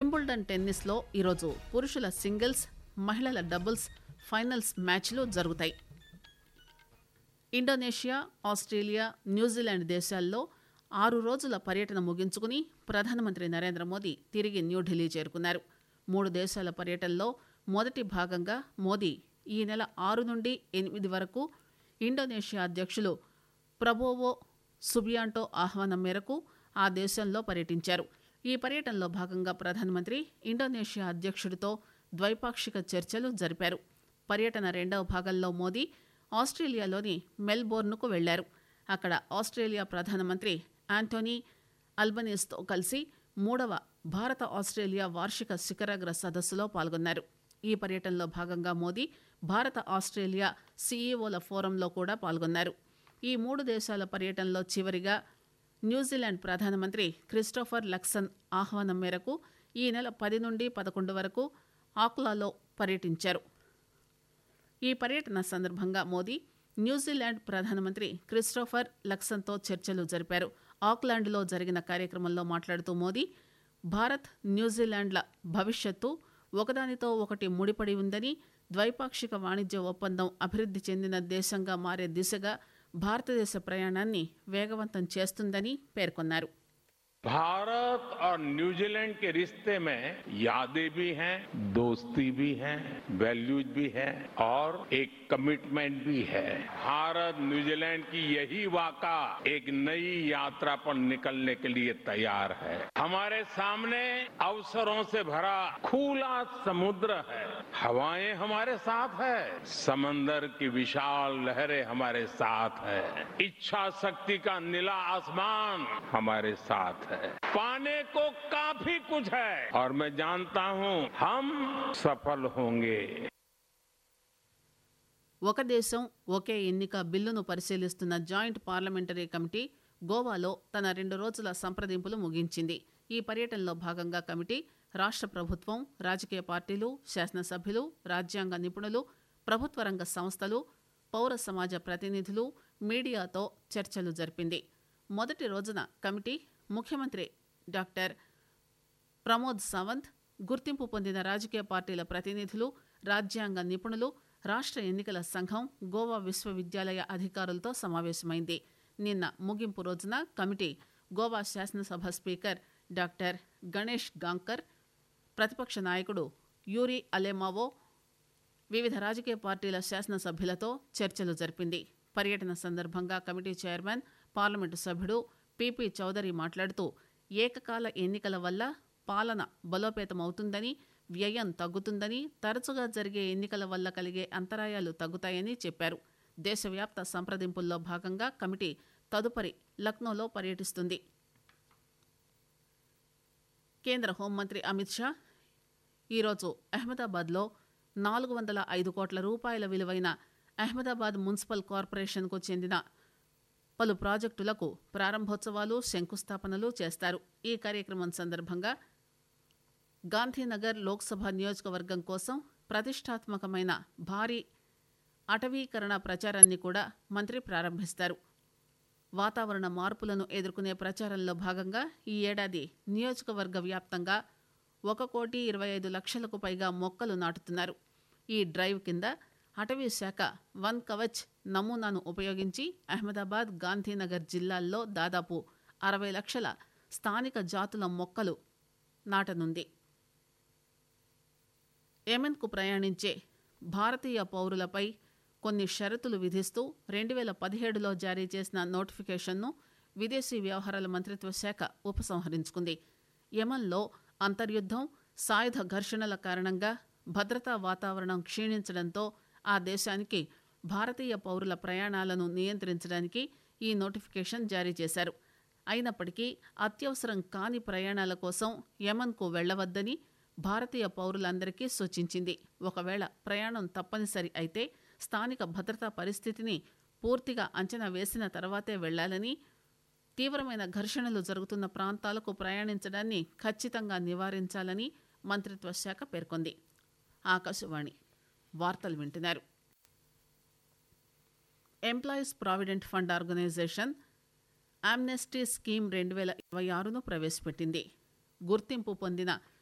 Wimbledon టెన్నిస్లో ఈరోజు పురుషుల singles మహిళల డబుల్స్ ఫైనల్స్ మ్యాచ్లు జరుగుతాయి ఇండోనేషియా ఆస్ట్రేలియా న్యూజిలాండ్ దేశాల్లో ఆరు రోజుల పర్యటన ముగించుకుని ప్రధానమంత్రి నరేంద్ర మోదీ తిరిగి న్యూఢిల్లీ చేరుకున్నారు మూడు దేశాల పర్యటనలో మొదటి భాగంగా మోదీ ఈ నెల ఆరు నుండి ఎనిమిది వరకు ఇండోనేషియా అధ్యక్షులు ప్రబోవో సుబియాంటో ఆహ్వానం మేరకు ఆ దేశంలో పర్యటించారు ఈ పర్యటనలో భాగంగా ప్రధానమంత్రి ఇండోనేషియా అధ్యక్షుడితో ద్వైపాక్షిక చర్చలు జరిపారు పర్యటన రెండవ భాగంలో మోదీ ఆస్ట్రేలియాలోని మెల్బోర్న్కు వెళ్లారు అక్కడ ఆస్ట్రేలియా ప్రధానమంత్రి యాంటోనీ అల్బనీస్తో కలిసి మూడవ భారత ఆస్ట్రేలియా వార్షిక శిఖరాగ్ర సదస్సులో పాల్గొన్నారు ఈ పర్యటనలో భాగంగా మోదీ భారత ఆస్ట్రేలియా సీఈఓల ఫోరంలో కూడా పాల్గొన్నారు ఈ మూడు దేశాల పర్యటనలో చివరిగా న్యూజిలాండ్ ప్రధానమంత్రి క్రిస్టోఫర్ లక్సన్ ఆహ్వానం మేరకు ఈ నెల పది నుండి పదకొండు వరకు ఆక్లాలో పర్యటించారు ఈ పర్యటన సందర్భంగా మోదీ న్యూజిలాండ్ ప్రధానమంత్రి క్రిస్టోఫర్ లక్సన్తో చర్చలు జరిపారు ఆక్లాండ్లో జరిగిన కార్యక్రమంలో మాట్లాడుతూ మోదీ భారత్ న్యూజిలాండ్ల భవిష్యత్తు ఒకదానితో ఒకటి ముడిపడి ఉందని ద్వైపాక్షిక వాణిజ్య ఒప్పందం అభివృద్ధి చెందిన దేశంగా మారే దిశగా భారతదేశ ప్రయాణాన్ని వేగవంతం చేస్తుందని పేర్కొన్నారు भारत और न्यूजीलैंड के रिश्ते में यादें भी हैं दोस्ती भी है वैल्यूज भी है और एक कमिटमेंट भी है भारत न्यूजीलैंड की यही वाका एक नई यात्रा पर निकलने के लिए तैयार है हमारे सामने अवसरों से भरा खुला समुद्र है हवाएं हमारे साथ है समंदर की विशाल लहरें हमारे साथ है इच्छा शक्ति का नीला आसमान हमारे साथ है पाने को काफी कुछ है और मैं जानता हूं हम सफल होंगे ఒక దేశం ఒకే ఎన్నిక బిల్లును పరిశీలిస్తున్న జాయింట్ పార్లమెంటరీ కమిటీ గోవాలో తన రెండు రోజుల సంప్రదింపులు ముగించింది ఈ పర్యటనలో భాగంగా కమిటీ రాష్ట్ర ప్రభుత్వం రాజకీయ పార్టీలు శాసనసభ్యులు రాజ్యాంగ నిపుణులు ప్రభుత్వ రంగ సంస్థలు పౌర సమాజ ప్రతినిధులు మీడియాతో చర్చలు జరిపింది మొదటి రోజున కమిటీ ముఖ్యమంత్రి డాక్టర్ ప్రమోద్ సావంత్ గుర్తింపు పొందిన రాజకీయ పార్టీల ప్రతినిధులు రాజ్యాంగ నిపుణులు రాష్ట్ర ఎన్నికల సంఘం గోవా విశ్వవిద్యాలయ అధికారులతో సమావేశమైంది నిన్న ముగింపు రోజున కమిటీ గోవా శాసనసభ స్పీకర్ డాక్టర్ గణేష్ గాంకర్ ప్రతిపక్ష నాయకుడు యూరి అలెమావో వివిధ రాజకీయ పార్టీల శాసనసభ్యులతో చర్చలు జరిపింది పర్యటన సందర్భంగా కమిటీ చైర్మన్ పార్లమెంటు సభ్యుడు పిపి చౌదరి మాట్లాడుతూ ఏకకాల ఎన్నికల వల్ల పాలన బలోపేతమవుతుందని వ్యయం తగ్గుతుందని తరచుగా జరిగే ఎన్నికల వల్ల కలిగే అంతరాయాలు తగ్గుతాయని చెప్పారు దేశవ్యాప్త సంప్రదింపుల్లో భాగంగా కమిటీ తదుపరి లక్నోలో పర్యటిస్తుంది కేంద్ర హోంమంత్రి అమిత్ షా ఈరోజు అహ్మదాబాద్లో నాలుగు వందల ఐదు కోట్ల రూపాయల విలువైన అహ్మదాబాద్ మున్సిపల్ కార్పొరేషన్కు చెందిన పలు ప్రాజెక్టులకు ప్రారంభోత్సవాలు శంకుస్థాపనలు చేస్తారు ఈ కార్యక్రమం సందర్భంగా గాంధీనగర్ లోక్సభ నియోజకవర్గం కోసం ప్రతిష్టాత్మకమైన భారీ అటవీకరణ ప్రచారాన్ని కూడా మంత్రి ప్రారంభిస్తారు వాతావరణ మార్పులను ఎదుర్కొనే ప్రచారంలో భాగంగా ఈ ఏడాది నియోజకవర్గ వ్యాప్తంగా ఒక కోటి ఇరవై ఐదు లక్షలకు పైగా మొక్కలు నాటుతున్నారు ఈ డ్రైవ్ కింద అటవీ శాఖ వన్ కవచ్ నమూనాను ఉపయోగించి అహ్మదాబాద్ గాంధీనగర్ జిల్లాల్లో దాదాపు అరవై లక్షల స్థానిక జాతుల మొక్కలు నాటనుంది యెమెన్కు ప్రయాణించే భారతీయ పౌరులపై కొన్ని షరతులు విధిస్తూ రెండు వేల పదిహేడులో జారీ చేసిన నోటిఫికేషన్ను విదేశీ వ్యవహారాల మంత్రిత్వ శాఖ ఉపసంహరించుకుంది యెమన్లో అంతర్యుద్ధం సాయుధ ఘర్షణల కారణంగా భద్రతా వాతావరణం క్షీణించడంతో ఆ దేశానికి భారతీయ పౌరుల ప్రయాణాలను నియంత్రించడానికి ఈ నోటిఫికేషన్ జారీ చేశారు అయినప్పటికీ అత్యవసరం కాని ప్రయాణాల కోసం యమన్కు వెళ్లవద్దని భారతీయ పౌరులందరికీ సూచించింది ఒకవేళ ప్రయాణం తప్పనిసరి అయితే స్థానిక భద్రతా పరిస్థితిని పూర్తిగా అంచనా వేసిన తర్వాతే వెళ్లాలని తీవ్రమైన ఘర్షణలు జరుగుతున్న ప్రాంతాలకు ప్రయాణించడాన్ని ఖచ్చితంగా నివారించాలని మంత్రిత్వ శాఖ పేర్కొంది ఆకాశవాణి వార్తలు వింటున్నారు employees provident fund organisation amnesty scheme రెండు వేల ఇరవై ఆరును ప్రవేశపెట్టింది గుర్తింపు పొందిన